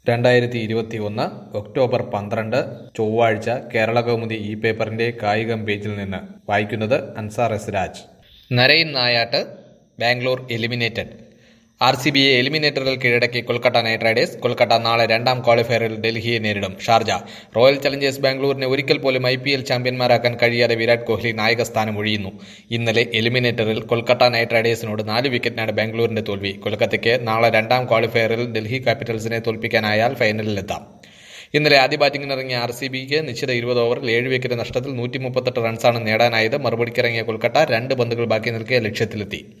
രണ്ടായിരത്തി ഇരുപത്തി ഒന്ന് ഒക്ടോബർ പന്ത്രണ്ട് ചൊവ്വാഴ്ച കേരളകൗമുദി ഈ പേപ്പറിന്റെ കായികം പേജിൽ നിന്ന് വായിക്കുന്നത് അൻസാർ എസ് രാജ് നരയിൻ നായാട്ട് ബാംഗ്ലൂർ എലിമിനേറ്റഡ് ആർ സി ബിയെ എലിമിനേറ്ററിൽ കീഴടക്കി കൊൽക്കത്ത നൈറ്റ് റൈഡേഴ്സ് കൊൽക്കത്ത നാളെ രണ്ടാം ക്വാളിഫയറിൽ ഡൽഹിയെ നേരിടും ഷാർജ റോയൽ ചലഞ്ചേഴ്സ് ബാംഗ്ലൂരിനെ ഒരിക്കൽ പോലും ഐ പി എൽ ചാമ്പ്യന്മാരാക്കാൻ കഴിയാതെ വിരാട് കോഹ്ലി നായകസ്ഥാനം ഒഴിയുന്നു ഇന്നലെ എലിമിനേറ്ററിൽ കൊൽക്കത്ത നൈറ്റ് റൈഡേഴ്സിനോട് നാല് വിക്കറ്റിനാണ് ബാംഗ്ലൂരിന്റെ തോൽവി കൊൽക്കത്തയ്ക്ക് നാളെ രണ്ടാം ക്വാളിഫയറിൽ ഡൽഹി ക്യാപിറ്റൽസിനെ തോൽപ്പിക്കാനായാൽ ഫൈനലിലെത്താം ഇന്നലെ ആദ്യ ബാറ്റിംഗിനിറങ്ങിയ ആർ സി ബിക്ക് നിശ്ചിത ഇരുപത് ഓവറിൽ ഏഴ് വിക്കറ്റ് നഷ്ടത്തിൽ നൂറ്റി മുപ്പത്തെട്ട് റൺസാണ് നേടാനായത് മറുപടിക്കിറങ്ങിയ കൊൽക്കത്ത രണ്ട് പന്തുകൾ ബാക്കി നിൽക്കെ ലക്ഷ്യത്തിലെത്തി